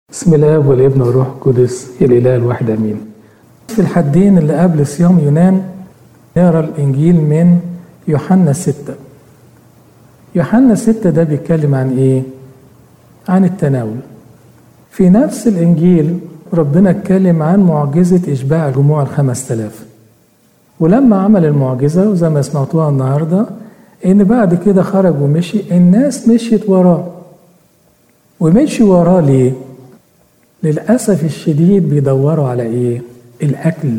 بسم الله والابن والروح القدس الاله الواحد امين في الحدين اللي قبل صيام يونان نقرا الانجيل من يوحنا ستة يوحنا ستة ده بيتكلم عن ايه عن التناول في نفس الانجيل ربنا اتكلم عن معجزة اشباع الجموع الخمس تلاف ولما عمل المعجزة وزي ما سمعتوها النهاردة ان بعد كده خرج ومشي الناس مشيت وراه ومشي وراه ليه للأسف الشديد بيدوروا على إيه؟ الأكل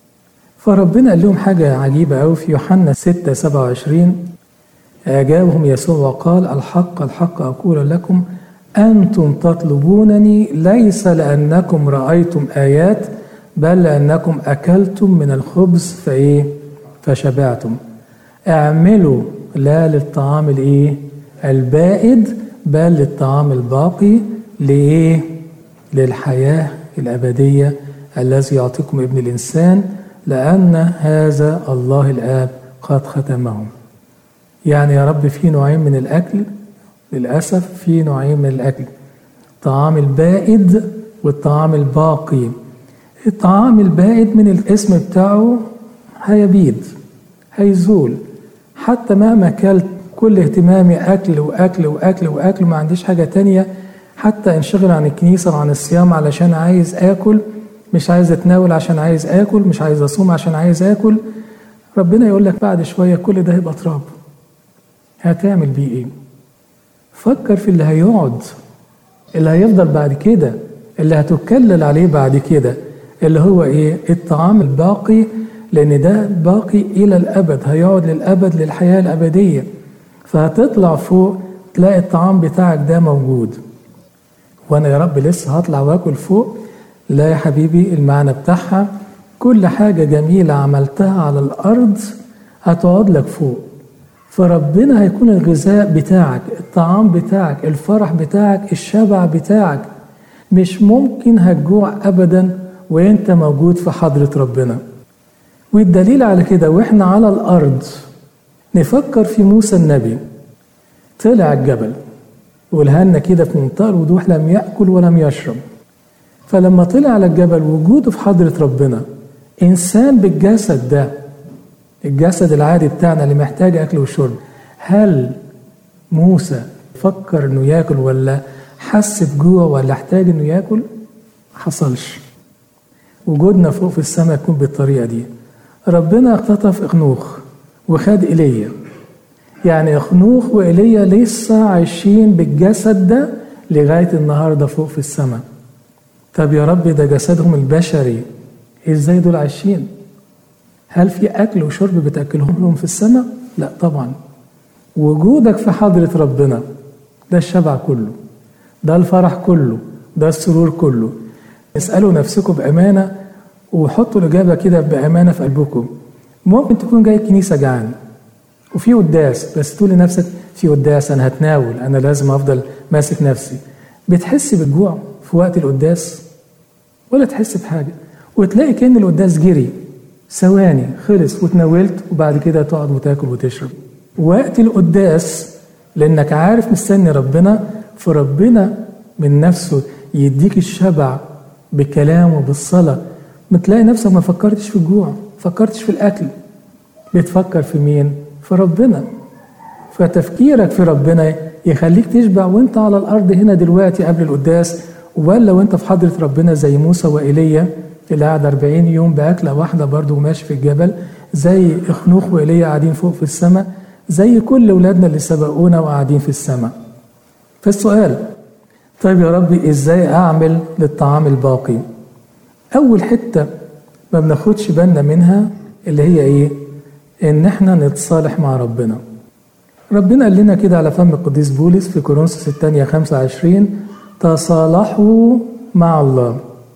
فربنا قال لهم حاجة عجيبة أوي في يوحنا 6 27 أجابهم يسوع وقال الحق الحق أقول لكم أنتم تطلبونني ليس لأنكم رأيتم آيات بل لأنكم أكلتم من الخبز فإيه؟ فشبعتم اعملوا لا للطعام الإيه؟ البائد بل للطعام الباقي لإيه؟ للحياة الأبدية الذي يعطيكم ابن الإنسان لأن هذا الله الآب قد ختمهم يعني يا رب في نوعين من الأكل للأسف في نوعين من الأكل الطعام البائد والطعام الباقي الطعام البائد من الاسم بتاعه هيبيد هيزول حتى مهما أكلت كل اهتمامي أكل وأكل وأكل وأكل ما عنديش حاجة تانية حتى انشغل عن الكنيسة وعن الصيام علشان عايز آكل مش عايز أتناول عشان عايز آكل مش عايز أصوم عشان عايز آكل ربنا يقول لك بعد شوية كل ده هيبقى تراب هتعمل بيه إيه؟ فكر في اللي هيقعد اللي هيفضل بعد كده اللي هتكلل عليه بعد كده اللي هو إيه؟ الطعام الباقي لأن ده باقي إلى الأبد هيقعد للأبد للحياة الأبدية فهتطلع فوق تلاقي الطعام بتاعك ده موجود وانا يا رب لسه هطلع واكل فوق لا يا حبيبي المعنى بتاعها كل حاجة جميلة عملتها على الأرض هتقعد لك فوق فربنا هيكون الغذاء بتاعك الطعام بتاعك الفرح بتاعك الشبع بتاعك مش ممكن هتجوع أبدا وانت موجود في حضرة ربنا والدليل على كده واحنا على الأرض نفكر في موسى النبي طلع الجبل قولها لنا كده في منتهى الوضوح لم يأكل ولم يشرب فلما طلع على الجبل وجوده في حضرة ربنا إنسان بالجسد ده الجسد العادي بتاعنا اللي محتاج أكل وشرب هل موسى فكر إنه ياكل ولا حس بجوع ولا احتاج إنه ياكل؟ حصلش وجودنا فوق في السماء يكون بالطريقة دي ربنا اختطف اخنوخ وخد ايليا يعني اخنوخ وايليا لسه عايشين بالجسد ده لغايه النهارده فوق في السماء طب يا رب ده جسدهم البشري ازاي دول عايشين هل في اكل وشرب بتاكلهم لهم في السماء لا طبعا وجودك في حضره ربنا ده الشبع كله ده الفرح كله ده السرور كله اسالوا نفسكم بامانه وحطوا الاجابه كده بامانه في قلبكم ممكن تكون جاي الكنيسه جعان وفي قداس بس تقول لنفسك في قداس انا هتناول انا لازم افضل ماسك نفسي بتحس بالجوع في وقت القداس ولا تحس بحاجه وتلاقي كان القداس جري ثواني خلص وتناولت وبعد كده تقعد وتاكل وتشرب وقت القداس لانك عارف مستني ربنا فربنا من نفسه يديك الشبع بالكلام وبالصلاه ما تلاقي نفسك ما فكرتش في الجوع فكرتش في الاكل بتفكر في مين في ربنا فتفكيرك في ربنا يخليك تشبع وانت على الارض هنا دلوقتي قبل القداس ولا وانت في حضره ربنا زي موسى وايليا اللي قعد 40 يوم باكله واحده برضه وماشي في الجبل زي اخنوخ وايليا قاعدين فوق في السماء زي كل اولادنا اللي سبقونا وقاعدين في السماء فالسؤال طيب يا ربي ازاي اعمل للطعام الباقي اول حته ما بناخدش بالنا منها اللي هي ايه ان احنا نتصالح مع ربنا ربنا قال لنا كده على فم القديس بولس في كورنثوس الثانية 25 تصالحوا مع الله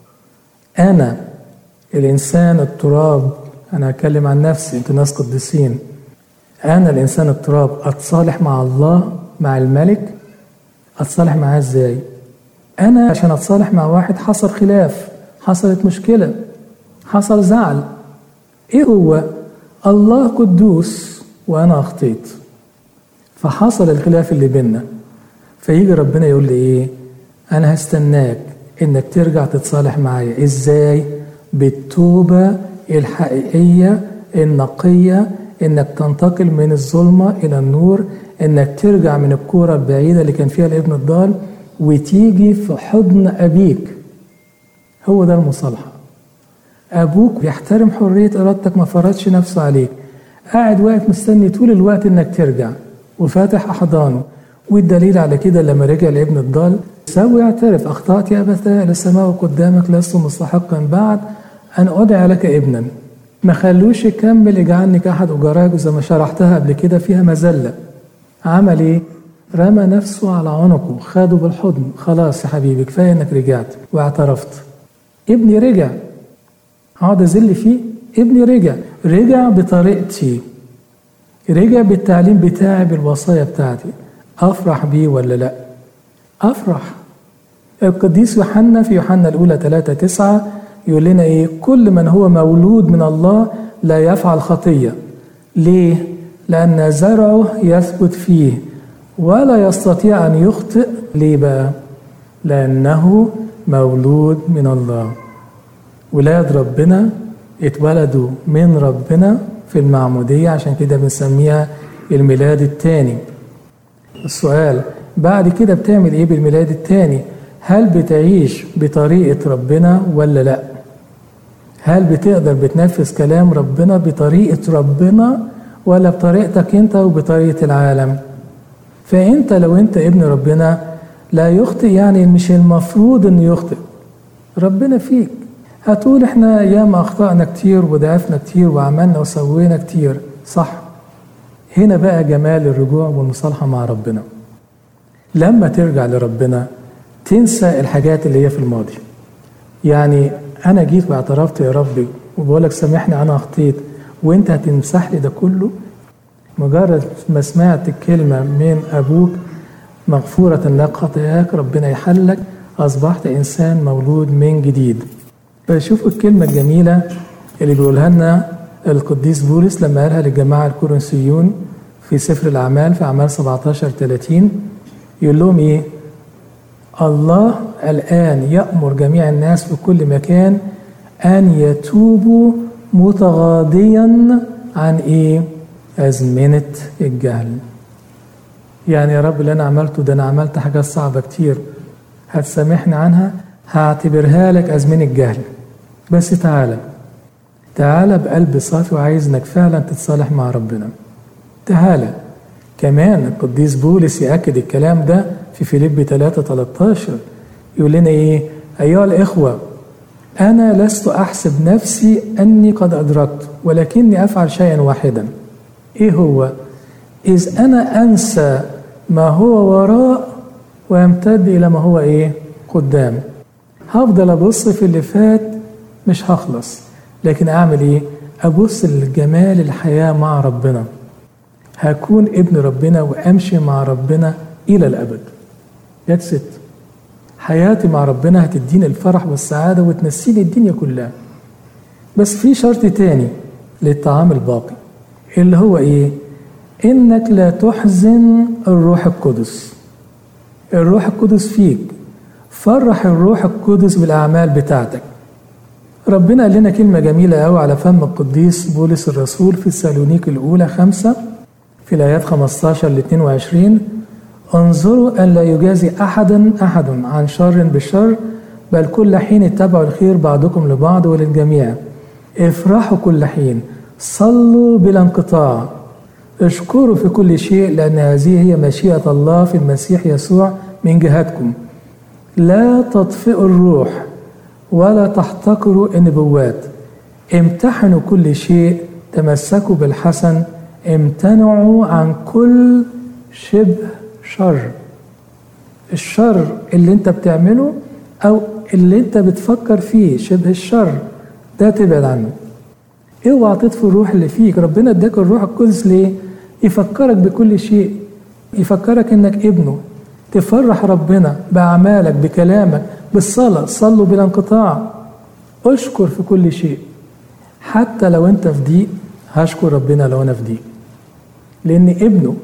أنا الإنسان التراب أنا هتكلم عن نفسي أنتوا ناس قديسين أنا الإنسان التراب أتصالح مع الله مع الملك أتصالح معاه إزاي؟ أنا عشان أتصالح مع واحد حصل خلاف حصلت مشكلة حصل زعل إيه هو؟ الله قدوس وأنا أخطيت فحصل الخلاف اللي بيننا فيجي ربنا يقول لي إيه؟ أنا هستناك انك ترجع تتصالح معايا ازاي بالتوبة الحقيقية النقية انك تنتقل من الظلمة الى النور انك ترجع من الكورة البعيدة اللي كان فيها الابن الضال وتيجي في حضن ابيك هو ده المصالحة ابوك بيحترم حرية ارادتك ما فرضش نفسه عليك قاعد واقف مستني طول الوقت انك ترجع وفاتح احضانه والدليل على كده لما رجع لابن الضال سوي اعترف اخطات يا ابتاه السماء قدامك لست مستحقا بعد ان ادعي لك ابنا ما خلوش يكمل اجعلني كاحد اجراك زي ما شرحتها قبل كده فيها مذله عمل ايه رمى نفسه على عنقه خده بالحضن خلاص يا حبيبي كفايه انك رجعت واعترفت ابني رجع اقعد اذل فيه ابني رجع رجع بطريقتي رجع بالتعليم بتاعي بالوصايا بتاعتي افرح بيه ولا لا افرح القديس يوحنا في يوحنا الاولى 3 9 يقول لنا ايه كل من هو مولود من الله لا يفعل خطيه ليه لان زرعه يثبت فيه ولا يستطيع ان يخطئ ليه بقى لانه مولود من الله ولاد ربنا اتولدوا من ربنا في المعمودية عشان كده بنسميها الميلاد الثاني السؤال بعد كده بتعمل ايه بالميلاد الثاني هل بتعيش بطريقة ربنا ولا لا هل بتقدر بتنفذ كلام ربنا بطريقة ربنا ولا بطريقتك انت وبطريقة العالم فانت لو انت ابن ربنا لا يخطئ يعني مش المفروض انه يخطئ ربنا فيك هتقول احنا ياما اخطأنا كتير وضعفنا كتير وعملنا وسوينا كتير صح هنا بقى جمال الرجوع والمصالحة مع ربنا لما ترجع لربنا تنسى الحاجات اللي هي في الماضي يعني انا جيت واعترفت يا ربي وبقول لك سامحني انا اخطيت وانت هتمسح لي ده كله مجرد ما سمعت الكلمة من ابوك مغفورة لك خطاياك ربنا يحلك اصبحت انسان مولود من جديد فشوفوا الكلمة الجميلة اللي بيقولها لنا القديس بولس لما قالها للجماعة الكورنثيون في سفر الأعمال في أعمال 17 30 يقول لهم إيه؟ الله الآن يأمر جميع الناس في كل مكان أن يتوبوا متغاضيا عن إيه؟ أزمنة الجهل. يعني يا رب اللي أنا عملته ده أنا عملت حاجات صعبة كتير هتسامحني عنها هعتبرها لك أزمنة الجهل بس تعالى تعالى بقلب صافي وعايز انك فعلا تتصالح مع ربنا تعالى كمان القديس بولس يأكد الكلام ده في فيليب 3 13 يقول لنا ايه ايها الاخوه انا لست احسب نفسي اني قد ادركت ولكني افعل شيئا واحدا ايه هو اذ انا انسى ما هو وراء ويمتد الى ما هو ايه قدام هفضل ابص في اللي فات مش هخلص لكن اعمل ايه ابص لجمال الحياه مع ربنا هكون ابن ربنا وامشي مع ربنا الى الابد ذاتس ات حياتي مع ربنا هتديني الفرح والسعاده وتنسيني الدنيا كلها بس في شرط تاني للطعام الباقي اللي هو ايه انك لا تحزن الروح القدس الروح القدس فيك فرح الروح القدس بالاعمال بتاعتك ربنا قال لنا كلمة جميلة قوي على فم القديس بولس الرسول في السالونيك الأولى خمسة في الآيات 15 ل 22 انظروا أن لا يجازي أحدا أحد عن شر بشر بل كل حين اتبعوا الخير بعضكم لبعض وللجميع افرحوا كل حين صلوا بلا انقطاع اشكروا في كل شيء لأن هذه هي مشيئة الله في المسيح يسوع من جهتكم لا تطفئوا الروح ولا تحتقروا النبوات امتحنوا كل شيء تمسكوا بالحسن امتنعوا عن كل شبه شر الشر اللي انت بتعمله او اللي انت بتفكر فيه شبه الشر ده تبعد عنه اوعى تطفي الروح اللي فيك ربنا اداك الروح القدس ليه يفكرك بكل شيء يفكرك انك ابنه تفرح ربنا باعمالك بكلامك بالصلاة صلوا بلا انقطاع اشكر في كل شيء حتى لو انت في ضيق هشكر ربنا لو انا في ضيق لاني ابنه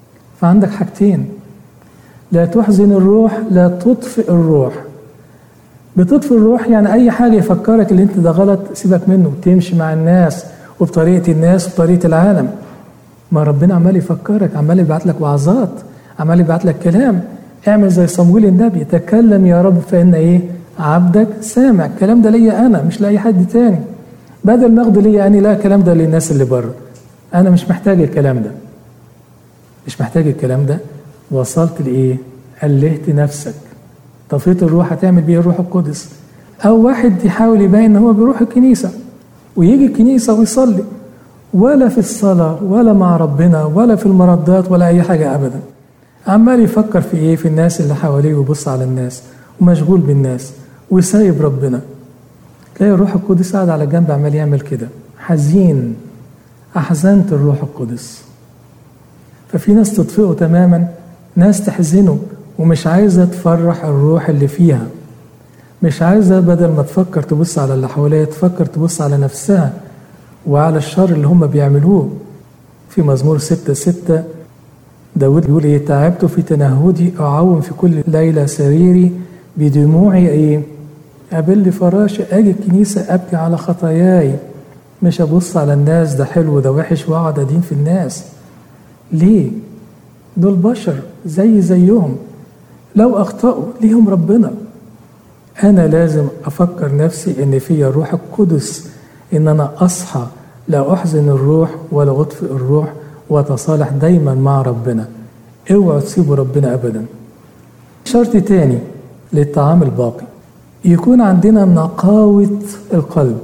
فعندك حاجتين لا تحزن الروح لا تطفئ الروح بتطفي الروح يعني اي حاجه يفكرك اللي انت ده غلط سيبك منه تمشي مع الناس وبطريقه الناس وبطريقه العالم ما ربنا عمال يفكرك عمال يبعت لك وعظات عمال يبعت لك كلام اعمل زي صمويل النبي تكلم يا رب فان ايه عبدك سامع الكلام ده ليا انا مش لاي حد تاني بدل ما اخده ليا انا لا الكلام ده للناس اللي بره انا مش محتاج الكلام ده مش محتاج الكلام ده وصلت لايه ألهت نفسك طفيت الروح هتعمل بيه الروح القدس او واحد يحاول يبين ان هو بيروح الكنيسه ويجي الكنيسه ويصلي ولا في الصلاه ولا مع ربنا ولا في المردات ولا اي حاجه ابدا عمال يفكر في ايه في الناس اللي حواليه ويبص على الناس ومشغول بالناس وسايب ربنا تلاقي الروح القدس قاعد على جنب عمال يعمل كده حزين احزنت الروح القدس ففي ناس تطفئه تماما ناس تحزنه ومش عايزه تفرح الروح اللي فيها مش عايزه بدل ما تفكر تبص على اللي حواليها تفكر تبص على نفسها وعلى الشر اللي هم بيعملوه في مزمور ستة ستة داود بيقول ايه تعبت في تنهدي أعوم في كل ليلة سريري بدموعي ايه أبل فراشي أجي الكنيسة أبكي على خطاياي مش أبص على الناس ده حلو ده وحش وأقعد أدين في الناس ليه؟ دول بشر زي زيهم لو أخطأوا ليهم ربنا أنا لازم أفكر نفسي إن فيا الروح القدس إن أنا أصحى لا أحزن الروح ولا أطفئ الروح وأتصالح دايما مع ربنا اوعوا تسيبوا ربنا أبدا شرط تاني للطعام الباقي يكون عندنا نقاوة القلب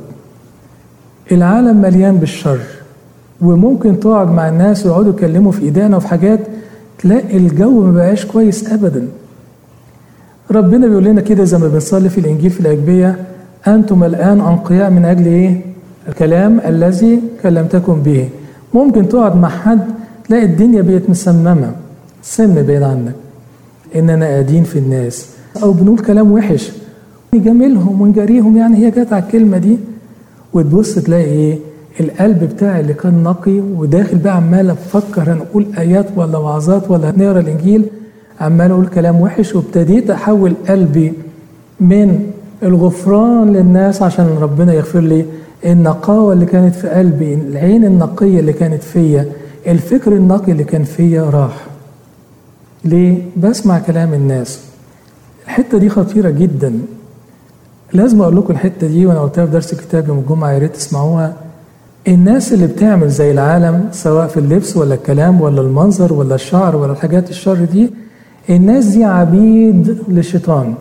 العالم مليان بالشر وممكن تقعد مع الناس ويقعدوا يكلموا في ايدينا وفي حاجات تلاقي الجو ما بقاش كويس ابدا ربنا بيقول لنا كده زي ما بنصلي في الانجيل في الاجبيه انتم الان انقياء من اجل ايه الكلام الذي كلمتكم به ممكن تقعد مع حد تلاقي الدنيا بقت مسممه سم بعيد عنك اننا قاعدين في الناس او بنقول كلام وحش نجاملهم ونجاريهم يعني هي جت على الكلمه دي وتبص تلاقي ايه القلب بتاعي اللي كان نقي وداخل بقى عمال افكر هنقول ايات ولا وعظات ولا هنقرا الانجيل عمال اقول كلام وحش وابتديت احول قلبي من الغفران للناس عشان ربنا يغفر لي النقاوة اللي كانت في قلبي العين النقية اللي كانت فيا الفكر النقي اللي كان فيا راح ليه؟ بسمع كلام الناس الحتة دي خطيرة جدا لازم اقول لكم الحته دي وانا قلتها في درس كتاب يوم الجمعه يا ريت تسمعوها الناس اللي بتعمل زي العالم سواء في اللبس ولا الكلام ولا المنظر ولا الشعر ولا الحاجات الشر دي الناس دي عبيد للشيطان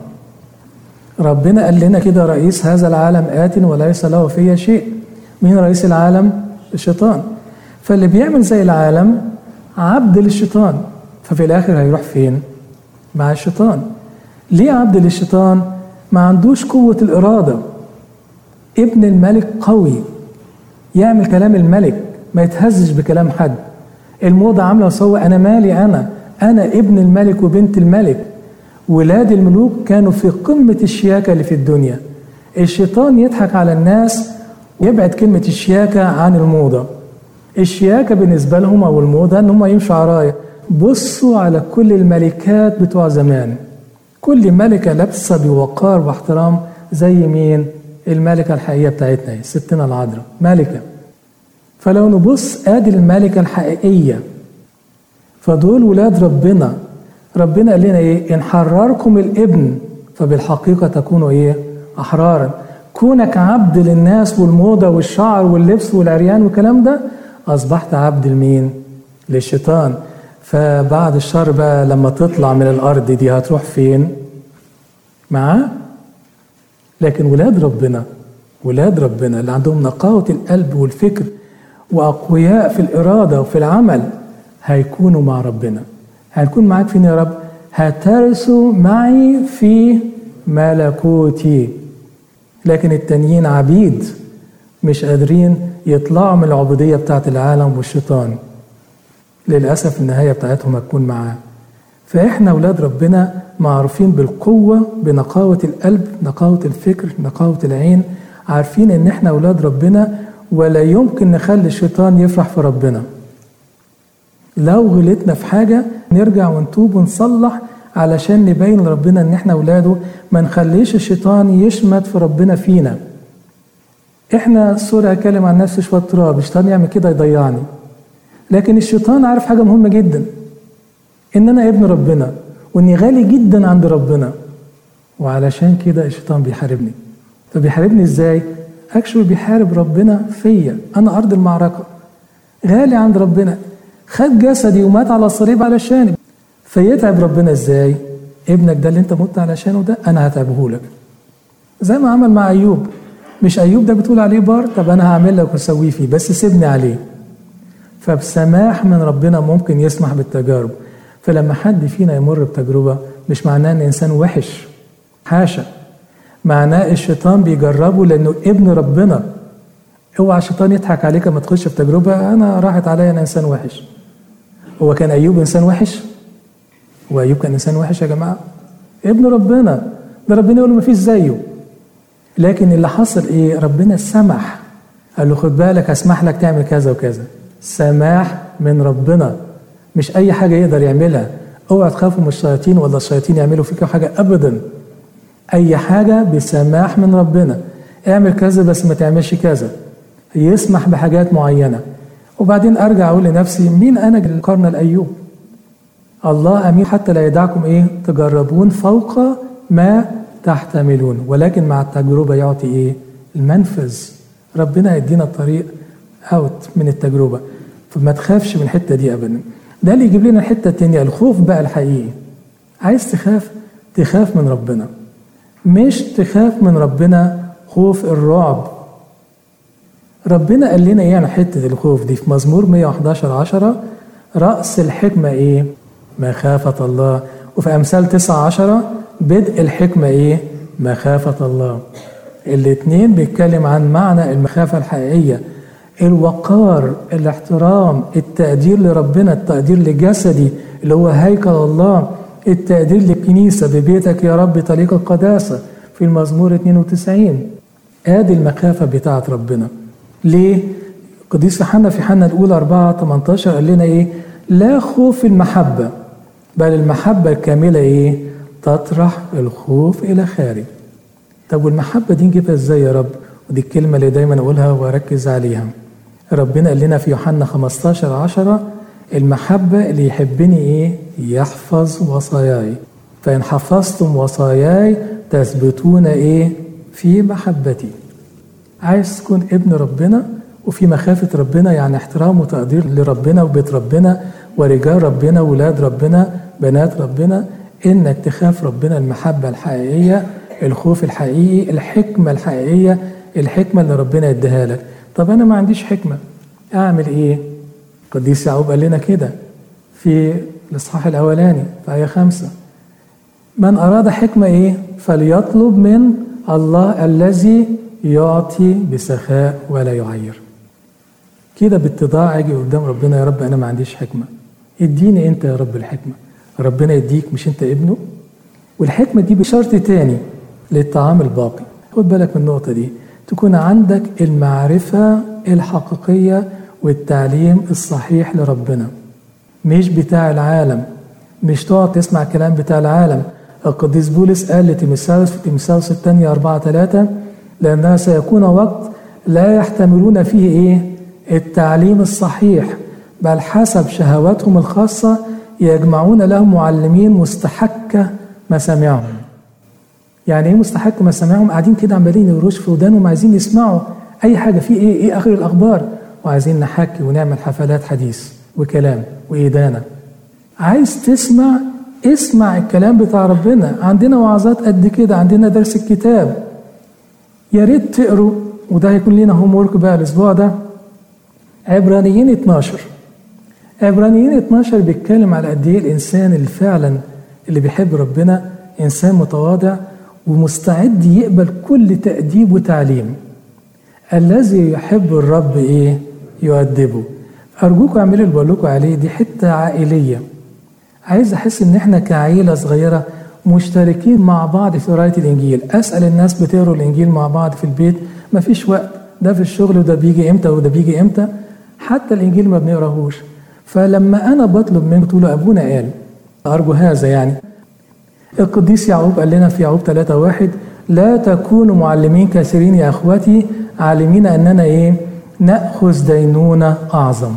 ربنا قال لنا كده رئيس هذا العالم آت وليس له فيه شيء مين رئيس العالم الشيطان فاللي بيعمل زي العالم عبد للشيطان ففي الاخر هيروح فين مع الشيطان ليه عبد للشيطان ما عندوش قوة الإرادة ابن الملك قوي يعمل كلام الملك ما يتهزش بكلام حد الموضة عاملة سوا أنا مالي أنا أنا ابن الملك وبنت الملك ولاد الملوك كانوا في قمة الشياكة اللي في الدنيا الشيطان يضحك على الناس ويبعد كلمة الشياكة عن الموضة الشياكة بالنسبة لهم أو الموضة إن هم يمشوا عرايا بصوا على كل الملكات بتوع زمان كل ملكة لابسة بوقار واحترام زي مين؟ الملكة الحقيقية بتاعتنا هي ستنا العذراء ملكة فلو نبص ادي الملكة الحقيقية فدول ولاد ربنا ربنا قال لنا ايه؟ ان حرركم الابن فبالحقيقة تكونوا ايه؟ احرارا كونك عبد للناس والموضة والشعر واللبس والعريان والكلام ده اصبحت عبد لمين؟ للشيطان فبعد الشر بقى لما تطلع من الارض دي هتروح فين معاه لكن ولاد ربنا ولاد ربنا اللي عندهم نقاوة القلب والفكر وأقوياء في الإرادة وفي العمل هيكونوا مع ربنا هنكون معاك فين يا رب هترثوا معي في ملكوتي لكن التانيين عبيد مش قادرين يطلعوا من العبودية بتاعت العالم والشيطان للأسف النهاية بتاعتهم هتكون معاه فإحنا أولاد ربنا معروفين بالقوة بنقاوة القلب نقاوة الفكر نقاوة العين عارفين إن إحنا أولاد ربنا ولا يمكن نخلي الشيطان يفرح في ربنا لو غلطنا في حاجة نرجع ونتوب ونصلح علشان نبين لربنا ان احنا اولاده ما نخليش الشيطان يشمت في ربنا فينا احنا سوري هتكلم عن نفسي شويه تراب الشيطان يعمل كده يضيعني لكن الشيطان عارف حاجه مهمه جدا ان انا ابن ربنا واني غالي جدا عند ربنا وعلشان كده الشيطان بيحاربني طب بيحاربني ازاي اكشوال بيحارب ربنا فيا انا ارض المعركه غالي عند ربنا خد جسدي ومات على الصليب علشاني فيتعب ربنا ازاي ابنك ده اللي انت مت علشانه ده انا هتعبه لك زي ما عمل مع ايوب مش ايوب ده بتقول عليه بار طب انا هعمل لك واسويه فيه بس سيبني عليه فبسماح من ربنا ممكن يسمح بالتجارب فلما حد فينا يمر بتجربة مش معناه ان انسان وحش حاشا معناه الشيطان بيجربه لانه ابن ربنا اوعى الشيطان يضحك عليك لما تخش في تجربة انا راحت عليا انا انسان وحش هو كان ايوب انسان وحش هو ايوب كان انسان وحش يا جماعة ابن ربنا ده ربنا يقول ما فيش زيه لكن اللي حصل ايه ربنا سمح قال له خد بالك هسمح لك تعمل كذا وكذا سماح من ربنا مش اي حاجه يقدر يعملها اوعى تخافوا من الشياطين ولا الشياطين يعملوا فيك حاجه ابدا اي حاجه بسماح من ربنا اعمل كذا بس ما تعملش كذا يسمح بحاجات معينه وبعدين ارجع اقول لنفسي مين انا القرن الايوب الله امين حتى لا يدعكم ايه تجربون فوق ما تحتملون ولكن مع التجربه يعطي ايه المنفذ ربنا يدينا الطريق اوت من التجربه فما تخافش من الحته دي ابدا ده اللي يجيب لنا الحته التانيه الخوف بقى الحقيقي عايز تخاف تخاف من ربنا مش تخاف من ربنا خوف الرعب ربنا قال لنا ايه عن حته الخوف دي في مزمور 111 10 راس الحكمه ايه مخافه الله وفي امثال 9 10 بدء الحكمه ايه مخافه الله الاثنين بيتكلم عن معنى المخافه الحقيقيه الوقار الاحترام التقدير لربنا التقدير لجسدي اللي هو هيكل الله التقدير للكنيسة ببيتك يا رب طريق القداسة في المزمور 92 ادي المخافة بتاعت ربنا ليه؟ قديس يوحنا في حنا الأولى 4 18 قال لنا إيه؟ لا خوف المحبة بل المحبة الكاملة إيه؟ تطرح الخوف إلى خارج طب والمحبة دي نجيبها إزاي يا رب؟ ودي الكلمة اللي دايما أقولها وأركز عليها ربنا قال لنا في يوحنا 15 10 المحبة اللي يحبني إيه؟ يحفظ وصاياي فإن حفظتم وصاياي تثبتون إيه؟ في محبتي عايز تكون ابن ربنا وفي مخافة ربنا يعني احترام وتقدير لربنا وبيت ربنا ورجال ربنا ولاد ربنا بنات ربنا انك تخاف ربنا المحبة الحقيقية الخوف الحقيقي الحكمة الحقيقية الحكمة اللي ربنا يديها لك طب أنا ما عنديش حكمة أعمل إيه؟ قديس يعقوب قال لنا كده في الإصحاح الأولاني في آية خمسة من أراد حكمة إيه؟ فليطلب من الله الذي يعطي بسخاء ولا يعير كده باتضاع اجي قدام ربنا يا رب انا ما عنديش حكمه اديني انت يا رب الحكمه ربنا يديك مش انت ابنه والحكمه دي بشرط تاني للطعام الباقي خد بالك من النقطه دي تكون عندك المعرفه الحقيقيه والتعليم الصحيح لربنا مش بتاع العالم مش تقعد تسمع كلام بتاع العالم القديس بولس قال لتيموثاوس في تيموثاوس الثانية أربعة ثلاثة لأنها سيكون وقت لا يحتملون فيه إيه؟ التعليم الصحيح بل حسب شهواتهم الخاصة يجمعون لهم معلمين مستحكة مسامعهم يعني ايه مستحق مسامعهم قاعدين كده عمالين يروش في ودانهم عايزين يسمعوا اي حاجه في ايه ايه اخر الاخبار وعايزين نحكي ونعمل حفلات حديث وكلام وإدانة عايز تسمع اسمع الكلام بتاع ربنا عندنا وعظات قد كده عندنا درس الكتاب يا ريت تقروا وده هيكون لنا هوم ورك بقى الاسبوع ده عبرانيين 12 عبرانيين 12 بيتكلم على قد ايه الانسان اللي فعلا اللي بيحب ربنا انسان متواضع ومستعد يقبل كل تأديب وتعليم الذي يحب الرب ايه يؤدبه ارجوكم اعملوا اللي بقول لكم عليه دي حته عائليه عايز احس ان احنا كعيله صغيره مشتركين مع بعض في قرايه الانجيل اسال الناس بتقروا الانجيل مع بعض في البيت مفيش وقت ده في الشغل وده بيجي امتى وده بيجي امتى حتى الانجيل ما بنقراهوش فلما انا بطلب منكم تقولوا ابونا قال ارجو هذا يعني القديس يعقوب قال لنا في يعقوب 3 واحد لا تكونوا معلمين كثيرين يا اخوتي عالمين اننا ايه ناخذ دينونه اعظم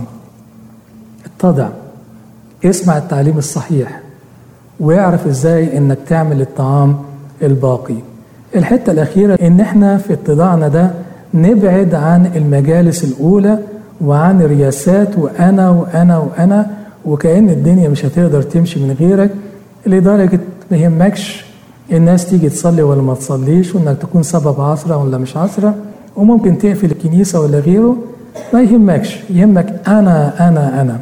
اتضع اسمع التعليم الصحيح واعرف ازاي انك تعمل الطعام الباقي الحته الاخيره ان احنا في اتضاعنا ده نبعد عن المجالس الاولى وعن الرياسات وانا وانا وانا وكأن الدنيا مش هتقدر تمشي من غيرك لدرجة ما يهمكش الناس تيجي تصلي ولا ما تصليش وانك تكون سبب عصرة ولا مش عصرة وممكن تقفل الكنيسة ولا غيره ما يهمكش يهمك أنا أنا أنا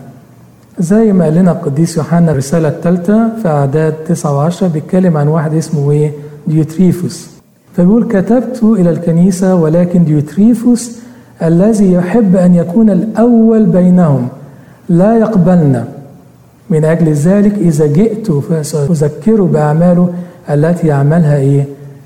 زي ما قال لنا القديس يوحنا الرسالة الثالثة في أعداد 9 و10 بيتكلم عن واحد اسمه إيه؟ ديوتريفوس فبيقول كتبت إلى الكنيسة ولكن ديوتريفوس الذي يحب أن يكون الأول بينهم لا يقبلنا من أجل ذلك إذا جئت فسأذكره بأعماله التي يعملها إيه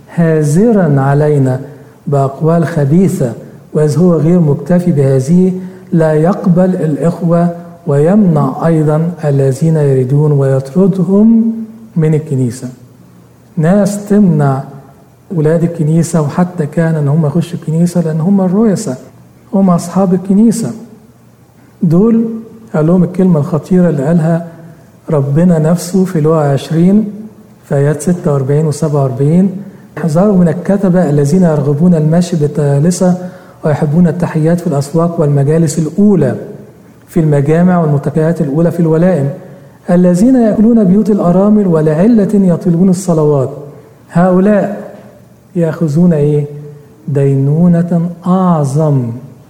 هازرا علينا بأقوال خبيثة وإذ هو غير مكتفي بهذه لا يقبل الإخوة ويمنع أيضا الذين يريدون ويطردهم من الكنيسة ناس تمنع ولاد الكنيسة وحتى كان أن هم يخشوا الكنيسة لأن هم الرؤساء هم أصحاب الكنيسة دول قال لهم الكلمة الخطيرة اللي قالها ربنا نفسه في لوقا 20 في آيات 46 و 47 احذروا من الكتبة الذين يرغبون المشي بالثالثة ويحبون التحيات في الأسواق والمجالس الأولى في المجامع والمتكئات الأولى في الولائم الذين يأكلون بيوت الأرامل ولعلة يطلبون الصلوات هؤلاء يأخذون إيه؟ دينونة أعظم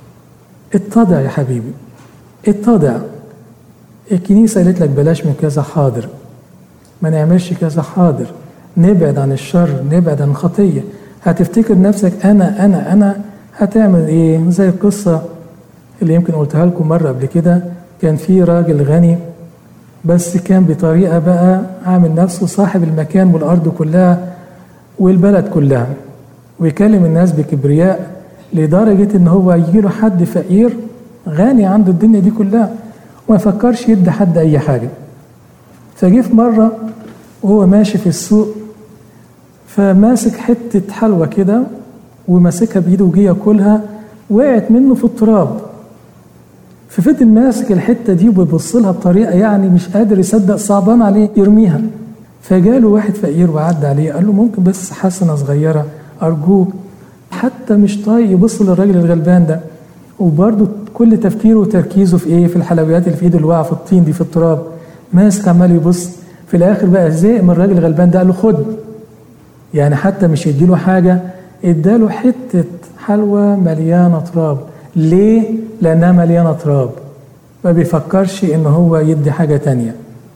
اتضع يا حبيبي اتضع الكنيسة قالت لك بلاش من كذا حاضر ما نعملش كذا حاضر نبعد عن الشر نبعد عن الخطية هتفتكر نفسك أنا أنا أنا هتعمل إيه زي القصة اللي يمكن قلتها لكم مرة قبل كده كان في راجل غني بس كان بطريقة بقى عامل نفسه صاحب المكان والأرض كلها والبلد كلها ويكلم الناس بكبرياء لدرجة إن هو يجيله حد فقير غني عنده الدنيا دي كلها وما يفكرش يدي حد أي حاجة فجه في مرة وهو ماشي في السوق فماسك حتة حلوى كده وماسكها بإيده وجه ياكلها وقعت منه في التراب ففضل ماسك الحتة دي وبيبص لها بطريقة يعني مش قادر يصدق صعبان عليه يرميها فجاله واحد فقير وعدى عليه قال له ممكن بس حسنة صغيرة أرجوك حتى مش طايق يبص للراجل الغلبان ده وبرضه كل تفكيره وتركيزه في ايه في الحلويات اللي في ايده اللي واقعه في الطين دي في التراب ماسك عمال يبص في الاخر بقى زهق من الراجل الغلبان ده قال له خد يعني حتى مش يديله حاجه اداله حته حلوى مليانه تراب ليه لانها مليانه تراب ما بيفكرش ان هو يدي حاجه تانية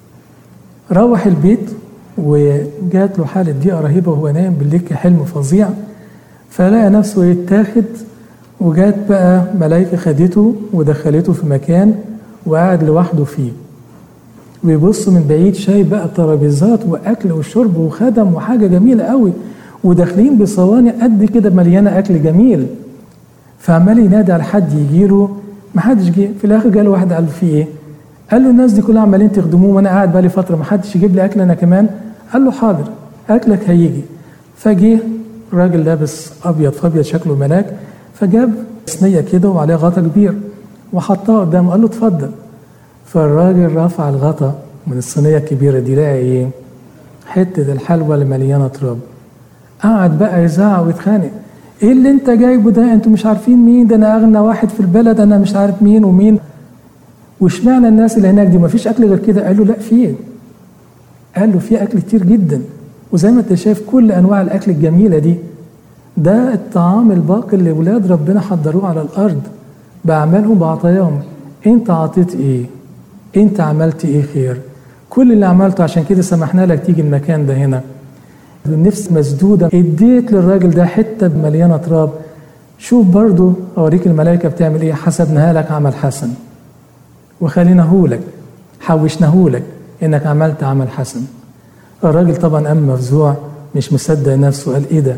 روح البيت وجات له حاله ضيقه رهيبه وهو نايم بالليل حلم فظيع فلقى نفسه يتاخد وجات بقى ملايكة خدته ودخلته في مكان وقعد لوحده فيه ويبص من بعيد شايف بقى ترابيزات واكل وشرب وخدم وحاجه جميله قوي وداخلين بصواني قد كده مليانه اكل جميل فعمال ينادي على حد يجي له ما حدش جه في الاخر جاله واحد قال له في ايه؟ قال له الناس دي كلها عمالين تخدموه وانا قاعد بقالي فتره ما حدش يجيب لي اكل انا كمان قال له حاضر اكلك هيجي فجه راجل لابس ابيض فابيض شكله ملاك فجاب صينيه كده وعليها غطا كبير وحطها قدامه قال له اتفضل فالراجل رفع الغطا من الصينيه الكبيره دي لقى ايه؟ حته الحلوى اللي مليانه تراب قعد بقى يزعق ويتخانق ايه اللي انت جايبه ده انتوا مش عارفين مين ده انا اغنى واحد في البلد انا مش عارف مين ومين واشمعنى الناس اللي هناك دي ما فيش اكل غير كده قال له لا في قال له في اكل كتير جدا وزي ما انت شايف كل انواع الاكل الجميله دي ده الطعام الباقي اللي ولاد ربنا حضروه على الارض باعمالهم بعطاياهم انت عطيت ايه انت عملت ايه خير كل اللي عملته عشان كده سمحنا لك تيجي المكان ده هنا النفس مسدوده اديت للراجل ده حته مليانه تراب شوف برضو اوريك الملائكه بتعمل ايه حسبناها لك عمل حسن وخليناه لك حوشناه لك انك عملت عمل حسن الراجل طبعا قام مفزوع مش مصدق نفسه قال ايه ده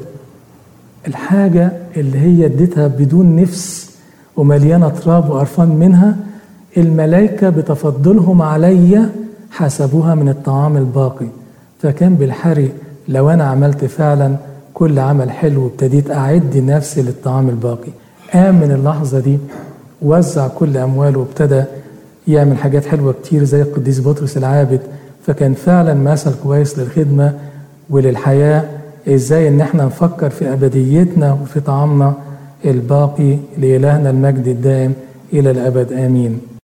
الحاجة اللي هي اديتها بدون نفس ومليانة تراب وقرفان منها الملائكة بتفضلهم عليا حسبوها من الطعام الباقي فكان بالحري لو أنا عملت فعلا كل عمل حلو وابتديت أعد نفسي للطعام الباقي قام من اللحظة دي وزع كل أمواله وابتدى يعمل حاجات حلوة كتير زي القديس بطرس العابد فكان فعلا مثل كويس للخدمة وللحياة ازاي ان احنا نفكر في ابديتنا وفي طعامنا الباقي لإلهنا المجد الدائم إلى الأبد آمين